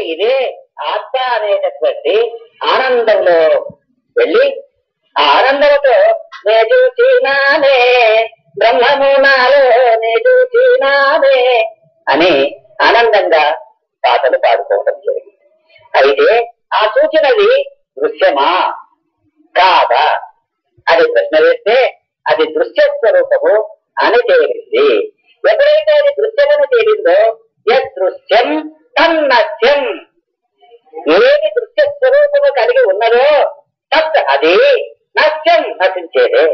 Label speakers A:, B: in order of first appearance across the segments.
A: ఇదే ఆత్మ అనేటటువంటి ఆనందంలో వెళ్ళి ఆ ఆనందంతో నే చూచినానే బ్రహ్మము నాలో నే చూచినానే అని ఆనందంగా పాటలు పాడుకోవడం జరిగింది అయితే ఆ సూచనది దృశ్యమా కాదా అది ప్రశ్న వేస్తే అది దృశ్య స్వరూపము అని తేలింది ఎప్పుడైతే అది దృశ్యమని తేలిందో యదృశ్యం తన్నశ్యం ఏది దృశ్య స్వరూపము కలిగి ఉన్నదో తత్ అది నశ్యం నశించేదే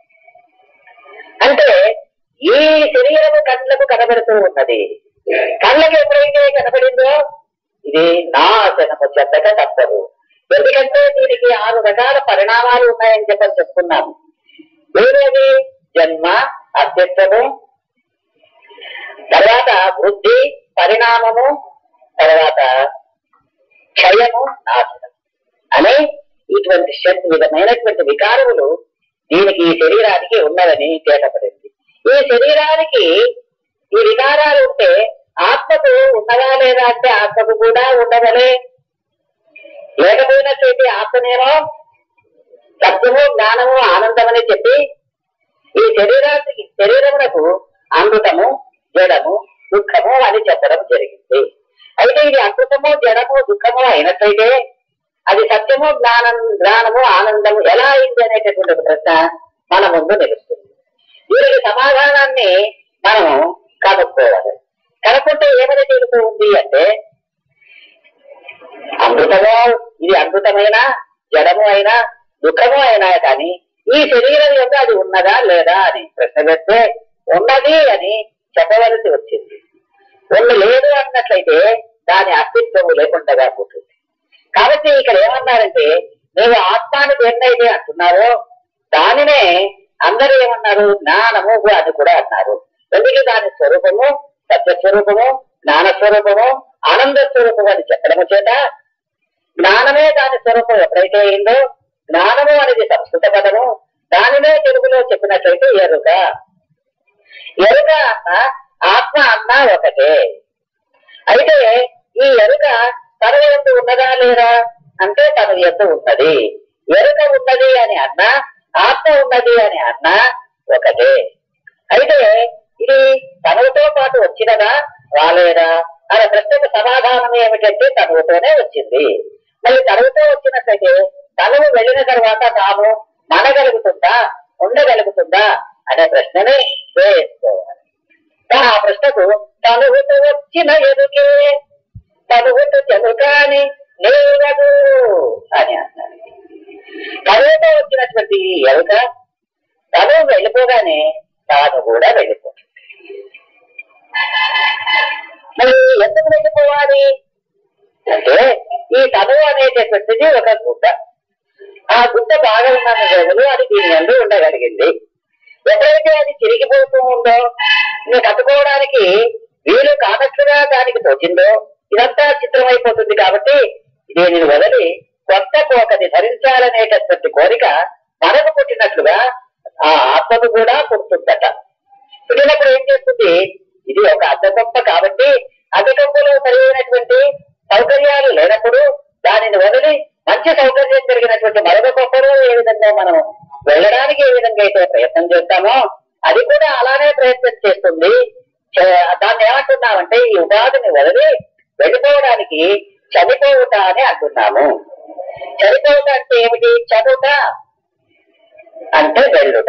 A: అంటే ఈ శరీరము కళ్ళకు కనబడుతూ ఉన్నది కళ్ళకి ఎప్పుడైతే కనబడిందో ఇది నాశనము చెత్తక తప్పదు ఎందుకంటే దీనికి ఆరు రకాల పరిణామాలు ఉన్నాయని చెప్పని చెప్పుకున్నాము ఏదేది జన్మ అస్తిత్వము తర్వాత వృద్ధి పరిణామము తర్వాత క్షయము నాశనం అనే ఇటువంటి షట్ విధమైనటువంటి వికారములు దీనికి ఈ శరీరానికి ఉన్నదని తేటపడింది ఈ శరీరానికి ఈ వికారాలు ఉంటే ఆత్మకు ఉన్నదా లేదా అంటే ఆత్మకు కూడా ఉండవలే లేకపోయినట్లయితే ఆత్మనేమో సత్యము జ్ఞానము ఆనందమని చెప్పి ఈ శరీరానికి శరీరమునకు అమృతము జడము దుఃఖము అని చెప్పడం జరిగింది అయితే ఇది అమృతము జడము దుఃఖము అయినట్లయితే అది సత్యము జ్ఞానం జ్ఞానము ఆనందము ఎలా అయింది అనేటటువంటి ఒక ప్రశ్న మన ముందు నిలుస్తుంది దీనికి సమాధానాన్ని మనం కనుక్కోవాలి కనుక్కుంటే ఏమని తెలుస్తూ ఉంది అంటే అమృతము ఇది అమృతమైన జడము అయినా దుఃఖము అయినా కానీ ఈ శరీరం యొక్క అది ఉన్నదా లేదా అని ప్రశ్న వేస్తే ఉన్నది అని చెప్పవలసి వచ్చింది ఉన్న లేదు అన్నట్లయితే దాని అస్తిత్వము లేకుండా పోతుంది కాబట్టి ఇక్కడ ఏమన్నారంటే నీవు ఆత్మాని దేన్నైతే అంటున్నావో దానినే అందరూ ఏమన్నారు జ్ఞానము అని కూడా అన్నారు ఎందుకు దాని స్వరూపము సత్య స్వరూపము జ్ఞాన స్వరూపము ఆనంద స్వరూపము అని చెప్పడము చేత జ్ఞానమే దాని స్వరూపం ఎప్పుడైతే అయిందో జ్ఞానము అనేది సంస్కృత పదము దానినే తెలుగులో చెప్పినట్లయితే ఎరుక ఎరుక అన్న ఆత్మ అన్న ఒకటే అయితే ఈ ఎరుక తన ఎందు ఉన్నదా లేదా అంటే తన ఎందు ఉన్నది ఎరుక ఉన్నది అని అన్న ఆత్మ ఉన్నది అని అన్న ఒకటే అయితే ఇది తనతో పాటు వచ్చినదా రాలేదా అనే ప్రశ్నకు సమాధానం ఏమిటంటే తనువుతోనే వచ్చింది మరి తనువుతో వచ్చినట్లయితే తనువు వెళ్ళిన తర్వాత తాము మనగలుగుతుందా ఉండగలుగుతుందా అనే ప్రశ్నని వేసుకోవాలి ఆ ప్రశ్నకు తనువుతో వచ్చిన ఎదుకే తనువుతో చెదుకాని లేవదు అని అన్నారు తనువుతో వచ్చినటువంటి ఈ ఎరుక తను వెళ్ళిపోగానే తాను కూడా వెళ్ళిపోతుంది మరి ఎందుకు వెళ్ళిపోవాలి అంటే ఈ తనువు అనేటటువంటిది ఒక గుడ్డ ఆ గుడ్డ బాగా ఉన్న రోజులు అది దీని ఎందు ఉండగలిగింది ఎప్పుడైతే అది చిరిగిపోతూ ఉందో ఇంకా కట్టుకోవడానికి వీలు కానట్లుగా దానికి తోచిందో ఇదంతా చిత్రమైపోతుంది కాబట్టి దీనిని వదిలి కొత్త కోకని ధరించాలనేటటువంటి కోరిక మనకు పుట్టినట్లుగా ఆ ఆత్మకు కూడా పుడుతుందట పుట్టినప్పుడు ఏం చేస్తుంది ఇది ఒక అద్దగొప్ప కాబట్టి అద్దగొప్పలో సరైనటువంటి సౌకర్యాలు లేనప్పుడు దానిని వదిలి మంచి సౌకర్యం కలిగినటువంటి మరొక గొప్పలో ఏ విధంగా మనం వెళ్ళడానికి ఏ విధంగా అయితే ప్రయత్నం చేస్తామో అది కూడా అలానే ప్రయత్నం చేస్తుంది చ- దాన్ని ఏమంటున్నామంటే ఈ ఉపాధిని వదిలి వెళ్ళిపోవడానికి చనిపోవుట అని అంటున్నాము చనిపోవుట అంటే ఏమిటి చదువుట అంటే వెళ్ళుట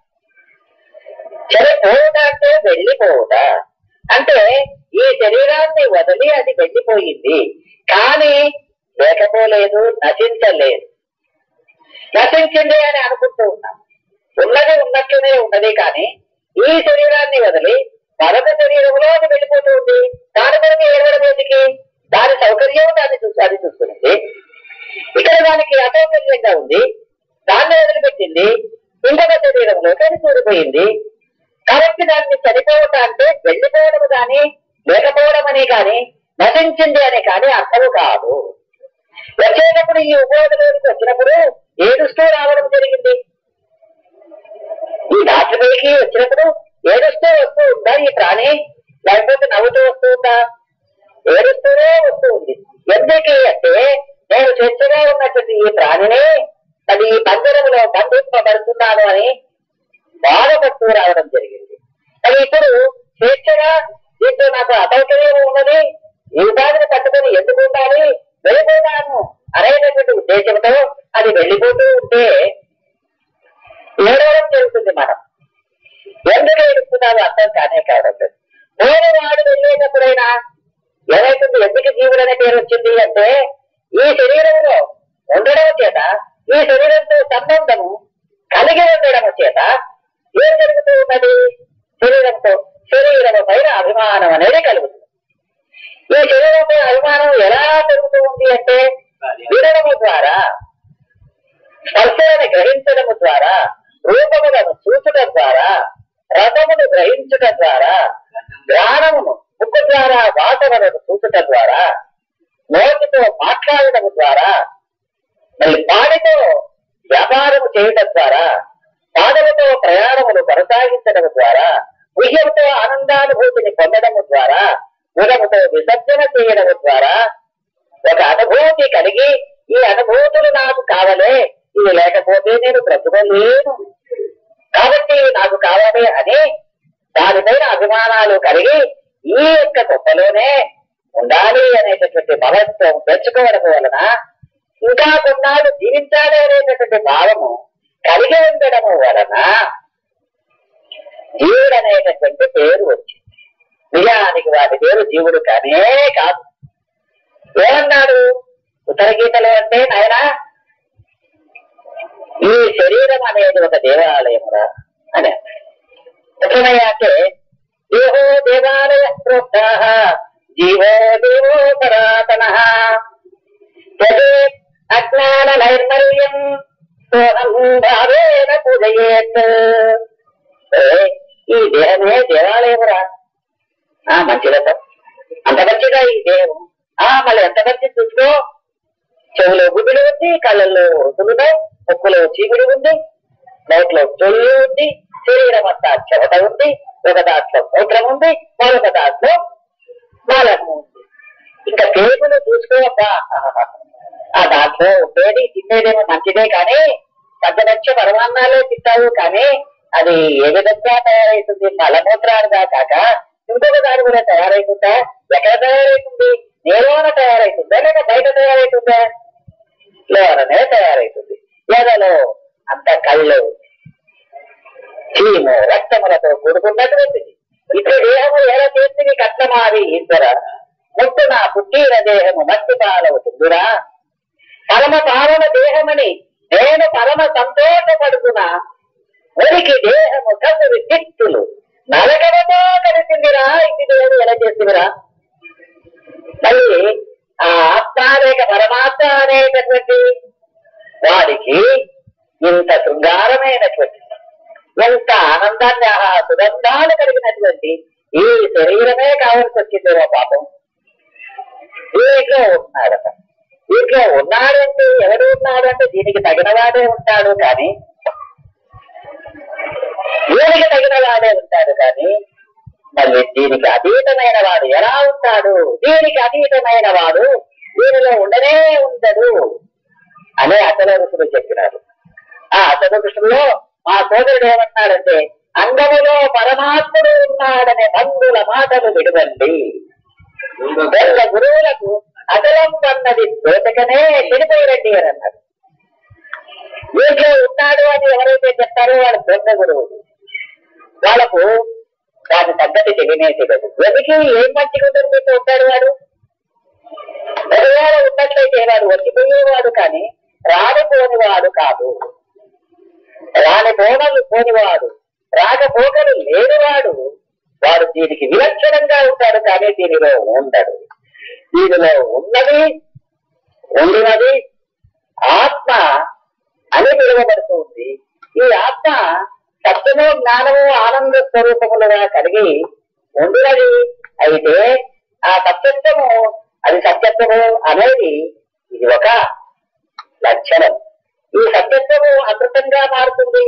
A: చనిపోవుట అంటే వెళ్ళిపోవుట అంటే ఈ శరీరాన్ని వదిలి అది వెళ్ళిపోయింది కానీ లేకపోలేదు నశించలేదు నశించింది అని అనుకుంటూ ఉన్నాం ఉన్నది ఉన్నట్లునే ఉన్నది కానీ ఈ శరీరాన్ని వదిలి మరొక శరీరంలో అది వెళ్ళిపోతూ ఉంది దాని కొరకు ఏడవడం ఎందుకు దాని సౌకర్యం దాన్ని చూసి అది చూస్తుంది ఇక్కడ దానికి అసౌకర్యంగా ఉంది దాన్ని వదిలిపెట్టింది ఇంకొక శరీరంలోకి అది చూడిపోయింది కాబట్టి దాన్ని చనిపోవటం అంటే వెళ్ళిపోవడం కానీ లేకపోవడం అని కానీ నశించింది అని కానీ అర్థము కాదు వచ్చేటప్పుడు ఈ ఉపోధలోకి వచ్చినప్పుడు ఏడుస్తూ రావడం జరిగింది ఈ డాక్టర్కి వచ్చినప్పుడు ఏడుస్తూ వస్తూ ఉందా ఈ ప్రాణి లేకపోతే నవ్వుతూ వస్తూ ఉందా ఏడుస్తూనే వస్తూ ఉంది ఎందుకు అంటే నేను స్వేచ్ఛగా ఉన్నటువంటి ఈ ప్రాణిని అది ఈ పంజరంలో బంధింపబడుతున్నాను అని బాధపడుతూ రావడం జరిగింది అది ఇప్పుడు స్వేచ్ఛగా దీంతో నాకు అసౌకర్యం ఉన్నది ఈ ఉపాధిని పట్టుకొని ఎందుకు ఉండాలి వెళ్ళిపోతాను అనేటటువంటి ఉద్దేశంతో అది వెళ్ళిపోతూ ఉంటే ఏడవడం జరుగుతుంది మనం ఎందుకు ఏడుస్తున్నావు అర్థం కానే కావడం నేను వాడు వెళ్ళేటప్పుడైనా ఏమైతుంది ఎందుకు జీవుడు అనే పేరు వచ్చింది అంటే ఈ శరీరంలో ఉండడం చేత ఈ శరీరంతో సంబంధము కలిగి ఉండడం చేత ఏం జరుగుతూ ఉన్నది శరీరంతో శరీరము పైన అభిమానం అనేది కలుగుతుంది ఈ శరీరంపై అభిమానం ఎలా పెరుగుతూ ఉంది అంటే వినడము ద్వారా స్పర్శలను గ్రహించడము ద్వారా రూపములను చూచడం ద్వారా రథమును గ్రహించుట ద్వారా జ్ఞానమును ముక్కు ద్వారా వాసనలను చూచుట ద్వారా నోటితో మాట్లాడటం ద్వారా మరి పాడితో వ్యాపారము చేయటం ద్వారా పాదలతో ప్రయాణములు కొనసాగించడం ద్వారా విజయంతో ఆనందానుభూతిని పొందడము ద్వారా గుణముతో విసర్జన చేయడం ద్వారా ఒక అనుభూతి కలిగి ఈ అనుభూతులు నాకు కావలే ఇది లేకపోతే నేను బ్రతకలేను కాబట్టి నాకు కావాలి అని దానిపైన అభిమానాలు కలిగి ఈ యొక్క గొప్పలోనే ఉండాలి అనేటటువంటి భగవత్వం తెచ్చుకోవడం వలన ఇంకా కొన్నాళ్ళు జీవించాలి అనేటటువంటి భావము కలిగి ఉండడము వలన జీవుడు అనేటటువంటి పేరు వచ్చింది నిజానికి వాటి పేరు జీవుడు కానే కాదు ఏమన్నాడు ఉత్తర గీతలో అంటే నాయన ఈ శరీరం అనేది ఒక దేవాలయమురా అని అన్నాడు ఎట్లనయ్యా అంటే దేహో దేవాలయ ప్రోక్త జీవో దేవో సనాతన తదే అజ్ఞాన నైర్మల్యం సోహం భావేన పూజయేత్ ఏ, ఈ దేహమే దేవాలయమురా ఆ మంచిదట అంత మంచిగా ఈ దేహం ఆ మళ్ళీ ఎంత మంచి చూసుకో చెవులో గుడ్డులు ఉంది కళ్ళల్లో తులుతాయి ముక్కులో చీమిడి ఉంది నోట్లో చొల్లి ఉంది శరీరం అంతా చెమట ఉంది ఒక దాంట్లో మూత్రం ఉంది మరొక దాంట్లో మాలము ఉంది ఇంకా పేగులు చూసుకోవచ్చా ఆ దాంట్లో ఉండేది తినేదేమో మంచిదే కానీ పంచపక్ష పరమాన్నాలే తింటావు కానీ అది ఏ విధంగా తయారైతుంది మలమూత్రాలుగా కాక ఇంకొక దాని కూడా తయారైతుందా ఎక్కడ తయారైతుంది నేలోన తయారైతుందా లేక బయట తయారైతుందా లోననే తయారైతుంది ఎదలో అంత కళ్ళు చీము రక్తములతో కూడుకున్నటువంటిది ఇప్పుడు దేహము ఎలా చేస్తుంది కట్నమాది ఈశ్వర ముట్టున పుట్టిన దేహము మట్టి పాలవుతుందిరా పరమ పావన దేహమని నేను పరమ సంతోషపడుతున్నా ఉనికి దేహము కసురు చిత్తులు నరకలతో కలిసిందిరా ఇది దేవుడు ఎలా చేస్తుందిరా మళ్ళీ ఆ ఆత్మ లేక పరమాత్మ అనేటటువంటి వారికి ఇంత శృంగారమైనటువంటి ఎంత ఆనందాన్ని ఆ సుగంధాలు కలిగినటువంటి ఈ శరీరమే కావాల్సి వచ్చిందేమో పాపం దీంట్లో ఉన్నాడట దీంట్లో ఉన్నాడంటే ఎవడు ఉన్నాడంటే దీనికి తగిన వాడే ఉంటాడు కానీ దీనికి తగిన వాడే ఉంటాడు కానీ మళ్ళీ దీనికి అతీతమైన వాడు ఎలా ఉంటాడు దీనికి అతీతమైన వాడు దీనిలో ఉండనే ఉండడు అనే అతల ఋషులు చెప్పినారు ఆ అతల ఋషుల్లో మా సోదరుడు ఏమన్నాడంటే అంగములో పరమాత్ముడు ఉన్నాడనే బంధుల మాటలు విడవండి వెళ్ళ గురువులకు అతలం అన్నది దోచకనే చెడిపోయిరండి అని అన్నాడు వీటిలో ఉన్నాడు అని ఎవరైతే చెప్తారో వాడు దొంగ గురువులు వాళ్ళకు దాని తగ్గట్టు తెలియనే తెలియదు వెతికి ఏం మంచిగా దొరికితే ఉంటాడు వాడు ఒకవేళ ఉన్నట్లయితే వాడు వచ్చిపోయేవాడు కానీ రానిపోని వాడు కాదు రాని పోనలు పోనివాడు రాకపోకలు లేనివాడు వాడు దీనికి విలక్షణంగా ఉంటాడు కానీ దీనిలో ఉండడు దీనిలో ఉన్నది ఉండినది ఆత్మ అని పిలువబడుతుంది ఈ ఆత్మ సత్యము జ్ఞానము ఆనంద స్వరూపములుగా కలిగి ఉండినది అయితే ఆ సత్యత్వము అది సత్యత్వము అనేది ఇది ఒక లక్షణం ఈ సత్యత్వము అమృతంగా మారుతుంది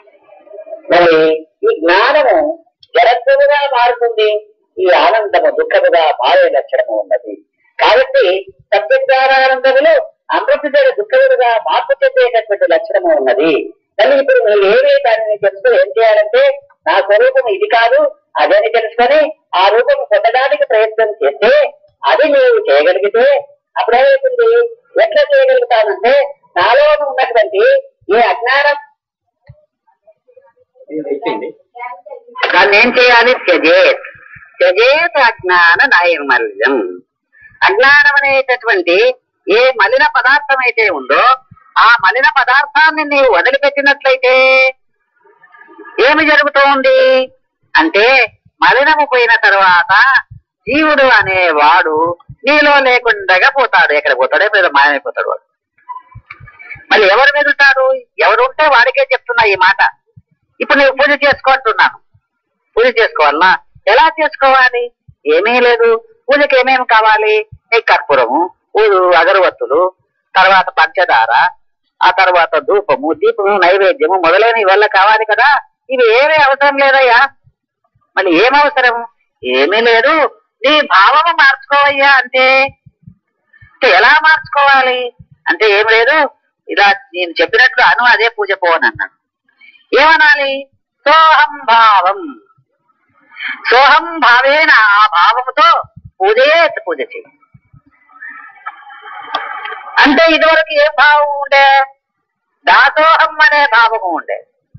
A: మరి ఈ జ్ఞానము జడత్వముగా మారుతుంది ఈ ఆనందము దుఃఖ దుఃఖముగా మారే లక్షణము ఉన్నది కాబట్టి సత్యజ్ఞానానందములు అమృతమైన దుఃఖములుగా మార్పు చెందేటటువంటి లక్షణము ఉన్నది మళ్ళీ ఇప్పుడు నువ్వు ఏవే దానిని తెలుసుకుని ఏం చేయాలంటే నా స్వరూపం ఇది కాదు అదని తెలుసుకొని ఆ రూపం పొందడానికి ప్రయత్నం చేస్తే అది నీవు చేయగలిగితే అప్పుడేమవుతుంది ఎట్లా చేయగలుగుతానంటే నాలో ఉన్నటువంటి ఏ అజ్ఞానం దాన్ని ఏం చేయాలి త్యజేత్ త్యజేత్ అజ్ఞాన నైర్మల్యం అజ్ఞానం అనేటటువంటి ఏ మలిన పదార్థం అయితే ఉందో ఆ మలిన పదార్థాన్ని నీవు వదిలిపెట్టినట్లయితే ఏమి జరుగుతోంది అంటే మలినము పోయిన తర్వాత జీవుడు అనేవాడు నీలో లేకుండా పోతాడు ఎక్కడ పోతాడో మీద మాయమైపోతాడు వాడు మళ్ళీ ఎవరు మిగులుతాడు ఎవరు ఉంటే వాడికే చెప్తున్నా ఈ మాట ఇప్పుడు నేను పూజ చేసుకుంటున్నాను పూజ చేసుకోవాలనా ఎలా చేసుకోవాలి ఏమీ లేదు పూజకి ఏమేమి కావాలి నీకు కర్పూరము ఊరు అగరవత్తులు తర్వాత పంచదార ఆ తర్వాత ధూపము దీపము నైవేద్యము మొదలైన ఇవల్ల కావాలి కదా ఇవి ఏమీ అవసరం లేదయ్యా మళ్ళీ ఏం అవసరం ఏమీ లేదు నీ భావము మార్చుకోవయ్యా అంతే అంటే ఎలా మార్చుకోవాలి అంటే ఏం లేదు ఇలా నేను చెప్పినట్లు అను అదే పూజ పోవని అన్నాను ఏమనాలి సోహం భావం సోహం భావేన ఆ భావముతో పూజే పూజ చేయి అంటే ఇదివరకు ఏ భావం ఉండే దాసోహం అనే భావము ఉండే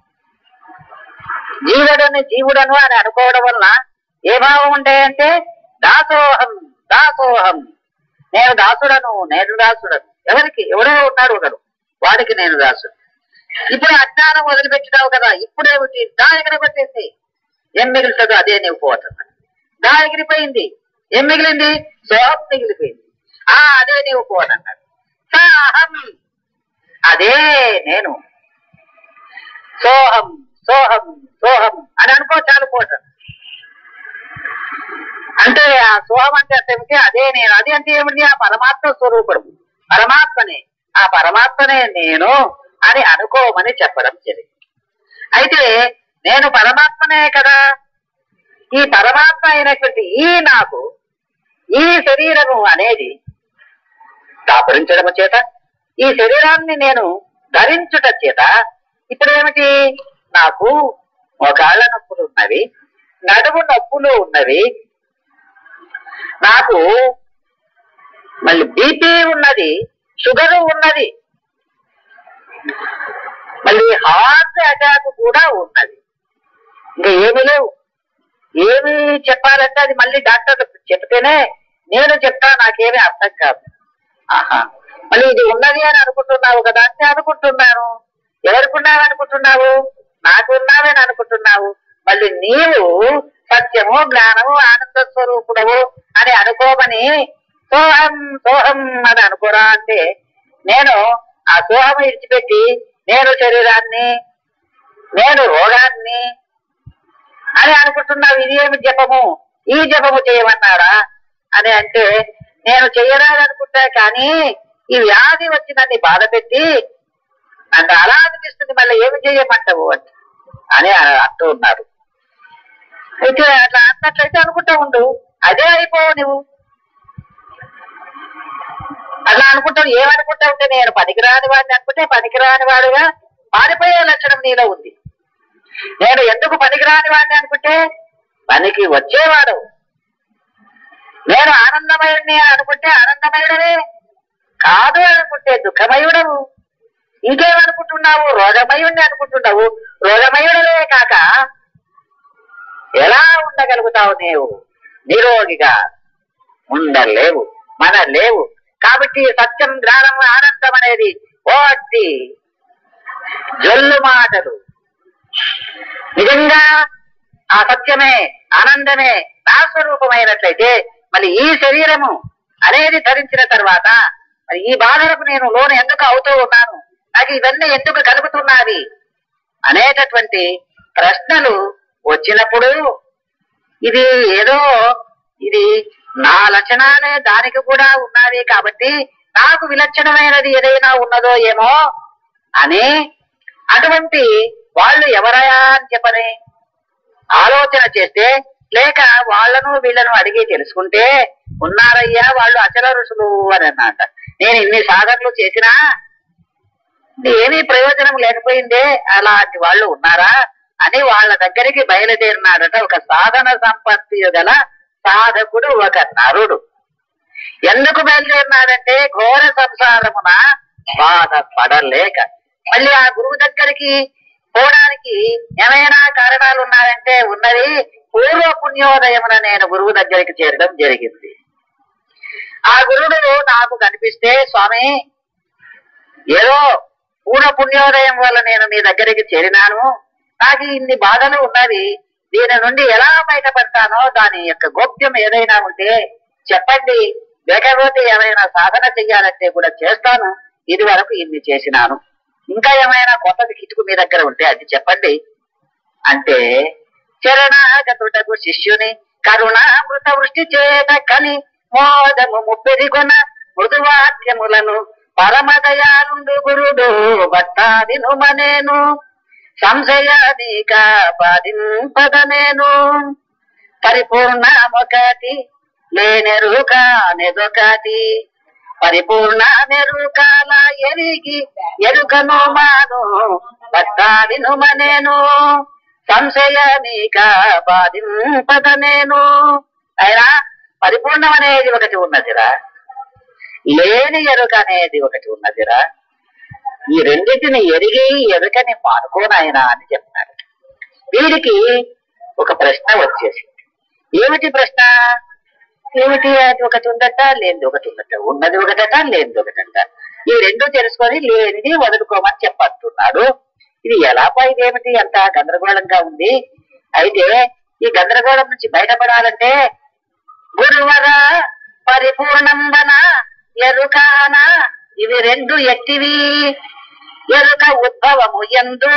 A: జీవుడని జీవుడను అని అనుకోవడం వలన ఏ భావం ఉండే అంటే దాసోహం దాసోహం నేను దాసుడను నేను దాసుడను ఎవరికి ఎవరో ఉన్నాడు ఒకడు వాడికి నేను దాసుడు ఇప్పుడు అజ్ఞానం వదిలిపెట్టినావు కదా ఇప్పుడేమిటి దా ఎగరగొట్టేసి ఏం మిగులుతుందో అదే నీవు పోతున్నాడు దా ఎగిరిపోయింది ఏం మిగిలింది సోహం మిగిలిపోయింది ఆ అదే నీవు పోనన్నాడు సాహం అదే నేను సోహం సోహం సోహం అని అనుకో చాలు పోతాను అంటే ఆ సోహం అంటే అర్థం ఏమిటి అదే నేను అది అంటే ఏమిటి ఆ పరమాత్మ స్వరూపుడు పరమాత్మనే ఆ పరమాత్మనే నేను అని అనుకోమని చెప్పడం జరిగింది అయితే నేను పరమాత్మనే కదా ఈ పరమాత్మ అయినటువంటి ఈ నాకు ఈ శరీరము అనేది దాపరించడము చేత ఈ శరీరాన్ని నేను ధరించుట చేత ఇప్పుడు ఏమిటి నాకు మోకాళ్ళ నొప్పులు ఉన్నవి నడుము నొప్పులు ఉన్నవి నాకు మళ్ళీ బీపీ ఉన్నది షుగర్ ఉన్నది మళ్ళీ హార్ట్ అటాక్ కూడా ఉన్నది ఇంకా ఏమి లేవు ఏమి చెప్పాలంటే అది మళ్ళీ డాక్టర్ చెప్తేనే నేను చెప్తా నాకేమీ అర్థం కాదు ఆహా మళ్ళీ ఇది ఉన్నది అని అనుకుంటున్నావు కదా అంటే అనుకుంటున్నాను ఎవరికి ఉన్నావు అనుకుంటున్నావు నాకు ఉన్నావని అనుకుంటున్నావు మళ్ళీ నీవు సత్యము జ్ఞానము ఆనంద స్వరూపుడవు అని అనుకోమని సోహం సోహం అని అనుకోరా అంటే నేను ఆ సోహం ఇడిచిపెట్టి నేను శరీరాన్ని నేను రోగాన్ని అని అనుకుంటున్నావు ఇది ఏమి జపము ఈ జపము చేయమన్నారా అని అంటే నేను చెయ్యరాదనుకుంటా కానీ ఈ వ్యాధి వచ్చి నన్ను బాధ పెట్టి నన్ను అలా అనిపిస్తుంది మళ్ళీ ఏమి చేయమంటావు అంటే అని అంటూ ఉన్నారు అయితే అట్లా అన్నట్లయితే అనుకుంటా ఉండు అదే అయిపోవు నువ్వు అట్లా అనుకుంటావు ఏమనుకుంటా ఉంటే నేను పనికిరాని వాడిని అనుకుంటే పనికిరాని వాడుగా మారిపోయే లక్షణం నీలో ఉంది నేను ఎందుకు పనికిరాని వాడిని అనుకుంటే పనికి వచ్చేవాడు నేను ఆనందమయుడిని అని అనుకుంటే ఆనందమయుడవే కాదు అనుకుంటే దుఃఖమయుడవు ఇంకేమనుకుంటున్నావు రోగమయుడిని అనుకుంటున్నావు రోగమయుడవే కాక ఎలా ఉండగలుగుతావు నీవు నిరోగిగా ఉండలేవు మన లేవు కాబట్టి సత్యం జ్ఞానం ఆనందం అనేది ఓటి జల్లు మాటలు నిజంగా ఆ సత్యమే ఆనందమే నా స్వరూపమైనట్లయితే మళ్ళీ ఈ శరీరము అనేది ధరించిన తర్వాత మరి ఈ బాధలకు నేను లోను ఎందుకు అవుతూ ఉన్నాను నాకు ఇవన్నీ ఎందుకు కలుగుతున్నవి అనేటటువంటి ప్రశ్నలు వచ్చినప్పుడు ఇది ఏదో ఇది నా లక్షణాలే దానికి కూడా ఉన్నది కాబట్టి నాకు విలక్షణమైనది ఏదైనా ఉన్నదో ఏమో అని అటువంటి వాళ్ళు ఎవరయా అని చెప్పని ఆలోచన చేస్తే
B: లేక వాళ్ళను వీళ్ళను అడిగి తెలుసుకుంటే ఉన్నారయ్యా వాళ్ళు అచల ఋషులు అని అన్నమాట నేను ఇన్ని సాధనలు చేసినా ఏమీ ప్రయోజనం లేకపోయిందే అలాంటి వాళ్ళు ఉన్నారా అని వాళ్ళ దగ్గరికి బయలుదేరినాడట ఒక సాధన సంపత్తి గల సాధకుడు ఒక నరుడు ఎందుకు బయలుదేరినాడంటే ఘోర సంసారమున బాధపడలేక మళ్ళీ ఆ గురువు దగ్గరికి పోవడానికి ఏమైనా కారణాలు ఉన్నాయంటే ఉన్నది పూర్వ పుణ్యోదయమున నేను గురువు దగ్గరికి చేరడం జరిగింది ఆ గురుడు నాకు కనిపిస్తే స్వామి ఏదో పూర్వ పుణ్యోదయం వల్ల నేను నీ దగ్గరికి చేరినాను నాకు ఇన్ని బాధలు ఉన్నది దీని నుండి ఎలా బయటపడతానో దాని యొక్క గోప్యం ఏదైనా ఉంటే చెప్పండి లేకపోతే ఏమైనా సాధన చెయ్యాలంటే కూడా చేస్తాను ఇది వరకు ఇన్ని చేసినాను ఇంకా ఏమైనా కొత్తది కిటుకు మీ దగ్గర ఉంటే అది చెప్పండి అంటే చరణాగతుడకు శిష్యుని కరుణామృత వృష్టి చేత కని మోదము ముప్పెరిగొన మృదువాక్యములను పరమదయాలుండు గురుడు భట్టాది నుమనేను సంశయాదీక బాధింపద నేను పరిపూర్ణమొకటి లేనెరుక నెదొకటి పరిపూర్ణ నెరుకాల ఎరిగి ఎరుకను మాను భట్టాది నుమనేను సంశయమీక బాధింపద నేను అయినా పరిపూర్ణం అనేది ఒకటి ఉన్నదిరా లేని ఎరుక అనేది ఒకటి ఉన్నదిరా ఈ రెండింటిని ఎరిగి ఎరుకని మానుకోనాయనా అని చెప్తున్నాడు వీడికి ఒక ప్రశ్న వచ్చేసింది ఏమిటి ప్రశ్న ఏమిటి అది ఒకటి ఉందట లేనిది ఒకటి ఉందట ఉన్నది ఒకటట లేనిది ఒకటట ఈ రెండు తెలుసుకొని లేనిది వదులుకోమని చెప్పంటున్నాడు ఇది ఎలా ఇదేమిటి అంత గందరగోళంగా ఉంది అయితే ఈ గందరగోళం నుంచి బయటపడాలంటే గురువర పరిపూర్ణంబన ఎరుకాన ఇవి రెండు ఎట్టివి ఎరుక ఉద్భవము ఎందు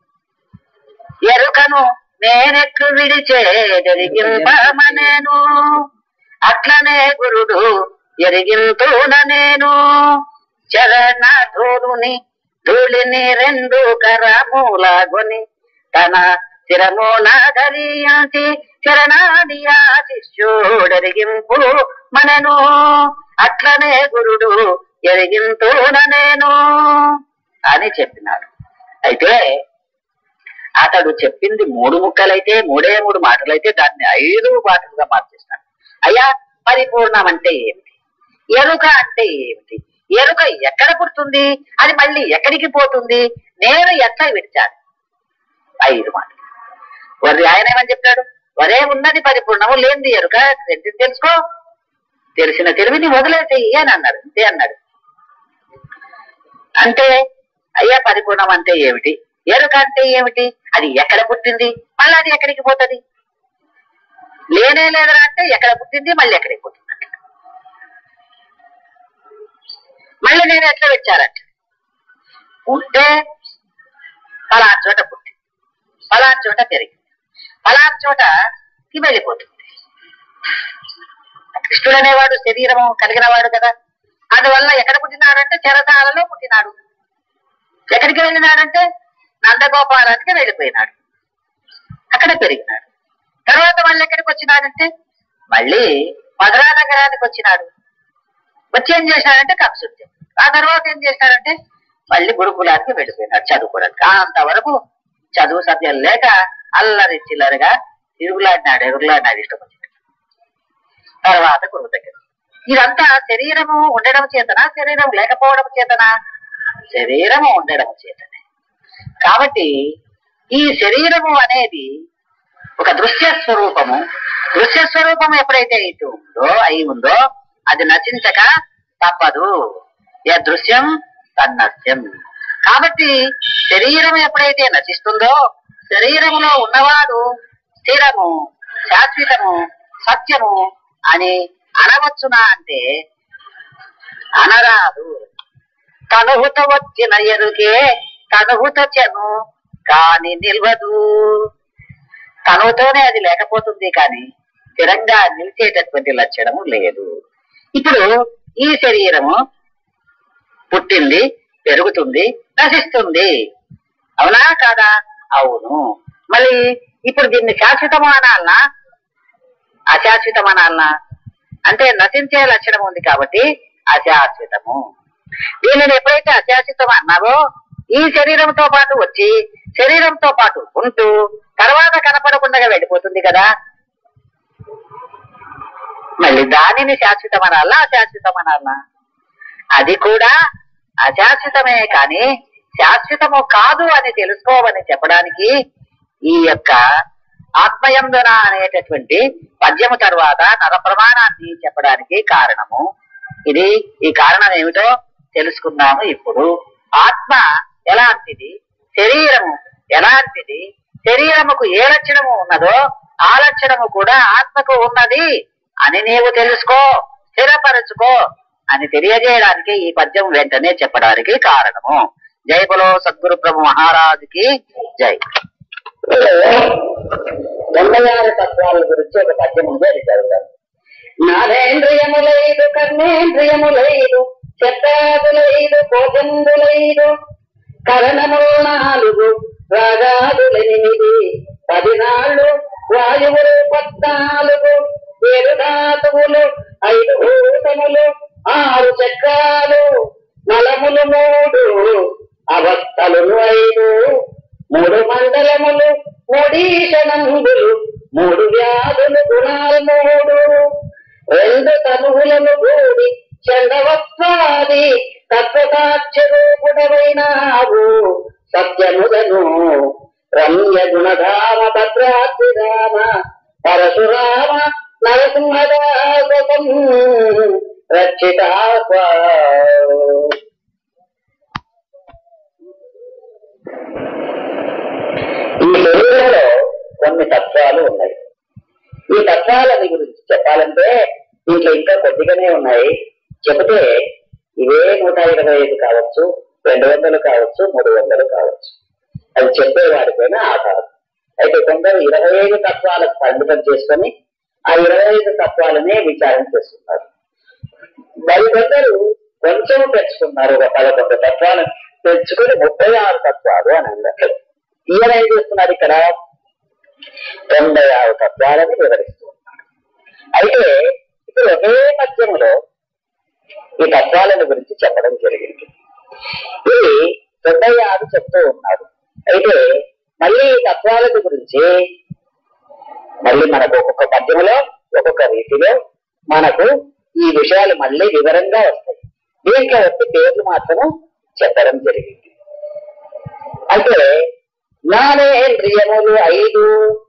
B: ఎరుకను నేనెక్కు విడిచే ఎరిగింపమనేను అట్లనే గురుడు ఎరిగింతున నేను చరణ ధూరుని ధూళిని రెండు కరమూలగొని తన శిరమున ధరించి చరణాదియా శిష్యుడెరిగింపు మనను అట్లనే గురుడు ఎరిగింతున నేను అని చెప్పినాడు అయితే అతడు చెప్పింది మూడు ముక్కలైతే మూడే మూడు మాటలైతే దాన్ని ఐదు మాటలుగా మార్చేసినాడు అయ్యా పరిపూర్ణం అంటే ఏమిటి ఎరుక అంటే ఏమిటి ఎరుక ఎక్కడ పుడుతుంది అది మళ్ళీ ఎక్కడికి పోతుంది నేను ఎట్లా విడిచాను ఐదు మాటలు వరి ఆయన ఏమని చెప్పాడు వరే ఉన్నది పరిపూర్ణము లేనిది ఎరుక రెండు తెలుసుకో తెలిసిన తెలివిని వదిలేసేయి అని అన్నాడు అంతే అన్నాడు అంటే అయ్యా పరిపూర్ణం అంటే ఏమిటి ఎరుక అంటే ఏమిటి అది ఎక్కడ పుట్టింది మళ్ళీ అది ఎక్కడికి పోతుంది లేనే లేదరా అంటే ఎక్కడ పుట్టింది మళ్ళీ ఎక్కడికి పోతుంది మళ్ళీ నేను ఎట్లా వచ్చారంట ఉంటే ఫలానా చోట పుట్టింది ఫలానా చోట పెరిగింది ఫలానా చోటకి వెళ్ళిపోతుంది కృష్ణుడు అనేవాడు శరీరము కలిగిన వాడు కదా అందువల్ల ఎక్కడ పుట్టినాడంటే చెరసాలలో పుట్టినాడు ఎక్కడికి వెళ్ళినాడంటే నందగోపాలానికి వెళ్ళిపోయినాడు అక్కడ పెరిగినాడు తర్వాత మళ్ళీ ఎక్కడికి వచ్చినాడంటే మళ్ళీ మధురా నగరానికి వచ్చినాడు వచ్చి ఏం చేసినాడంటే కంసుడు ఆ తర్వాత ఏం చేసినాడంటే మళ్ళీ గురుకులానికి వెళ్ళిపోయినాడు చదువుకోవడానికి అంతవరకు చదువు సత్యం లేక అల్లరి చిల్లరగా తిరుగులాడినాడు ఎరుగులాడినాడు ఇష్టం వచ్చినట్టు తర్వాత గురువు దగ్గర ఇదంతా శరీరము ఉండడం చేతనా శరీరం లేకపోవడం చేతనా శరీరము ఉండడం చేతనే కాబట్టి ఈ శరీరము అనేది ఒక దృశ్య స్వరూపము దృశ్య స్వరూపం ఎప్పుడైతే ఇటు ఉందో అయి ఉందో అది నచించక తప్పదు ఏ దృశ్యం తన్నస్యం కాబట్టి శరీరం ఎప్పుడైతే నశిస్తుందో శరీరములో ఉన్నవాడు స్థిరము శాశ్వతము సత్యము అని అనవచ్చునా అంటే అనరాదు కనుహుత వచ్చిన ఎరుకే కనుహుత చెను కాని నిల్వదు తనుతోనే అది లేకపోతుంది కానీ స్థిరంగా నిలిచేటటువంటి లక్షణము లేదు ఇప్పుడు ఈ శరీరము పుట్టింది పెరుగుతుంది నశిస్తుంది అవునా కాదా అవును మళ్ళీ ఇప్పుడు దీన్ని శాశ్వతము అనాలనా అశాశ్వతం అనాలనా అంటే నశించే లక్షణం ఉంది కాబట్టి అశాశ్వతము దీనిని ఎప్పుడైతే అశాశ్వతం అన్నావో ఈ శరీరంతో పాటు వచ్చి శరీరంతో పాటు ఉంటూ తర్వాత కనపడకుండా వెళ్ళిపోతుంది కదా మళ్ళీ దానిని శాశ్వతం అనాలా అశాశ్వతం అనాలా అది కూడా అశాశ్వతమే కానీ శాశ్వతము కాదు అని తెలుసుకోవని చెప్పడానికి ఈ యొక్క ఆత్మయందున అనేటటువంటి పద్యము తర్వాత నర ప్రమాణాన్ని చెప్పడానికి కారణము ఇది ఈ కారణం ఏమిటో తెలుసుకుందాము ఇప్పుడు ఆత్మ ఎలాంటిది శరీరము ఎలాంటిది శరీరముకు ఏ లక్షణము ఉన్నదో ఆ లక్షణము కూడా ఆత్మకు ఉన్నది అని నీవు తెలుసుకో స్థిరపరచుకో అని తెలియజేయడానికి ఈ పద్యం వెంటనే చెప్పడానికి కారణము జై బలో సద్గురు ప్రభు మహారాజుకి జై
A: తొంభై ఆరు తత్వాల గురించి ఒక పద్యం ఉంది అది చదువుతాను నాదేంద్రియములైదు కర్మేంద్రియములైదు శబ్దాదులైదు కోచందులైదు కరణములు నాలుగు రాగాదులెనిమిది పదినాళ్ళు వాయువులు పద్నాలుగు ఏడు ధాతువులు ఐదు భూతములు ఆరు చక్రాలు నలములు మూడు అవస్థలు ఐదు మూడు మండలములు మూడీషణంబులు మూడు వ్యాధులు గుణాలు మూడు రెండు తనువులను కూడి చండవత్వాది తత్వసాక్షరూపుడమైనావు సత్యములను రమ్య గుణధామ భద్రాద్రిరామ పరశురామ నరసింహదాసం రక్షితాస్వా ఈ శరీరంలో కొన్ని తత్వాలు ఉన్నాయి ఈ తత్వాలని గురించి చెప్పాలంటే దీంట్లో ఇంకా కొద్దిగానే ఉన్నాయి చెబితే ఇవే నూట ఇరవై ఐదు కావచ్చు రెండు వందలు కావచ్చు మూడు వందలు కావచ్చు అది చెప్పేవాడిపైన ఆధారం అయితే కొందరు ఇరవై ఐదు తత్వాలకు పరిమితం చేసుకొని ఆ ఇరవై ఐదు తత్వాలనే విచారం చేస్తున్నారు మరికొందరు కొంచెం తెచ్చుకున్నారు ఒక పదకొండు తత్వాలను తెచ్చుకొని ముప్పై ఆరు తత్వాలు అని అన్నారు ఈయన ఏం చేస్తున్నారు ఇక్కడ తొంభై ఆరు తత్వాలను వివరిస్తూ ఉన్నారు అయితే ఇప్పుడు ఒకే మధ్యములో ఈ తత్వాలను గురించి చెప్పడం జరిగింది ఇది తొంభై ఆరు చెప్తూ ఉన్నారు అయితే మళ్ళీ ఈ తత్వాల గురించి మళ్ళీ మనకు ఒక్కొక్క పద్యములో ఒక్కొక్క రీతిలో మనకు ఈ విషయాలు మళ్ళీ వివరంగా వస్తాయి దీంట్లో వచ్చి పేర్లు మాత్రము చెప్పడం జరిగింది అయితే జ్ఞానేంద్రియములు ఐదు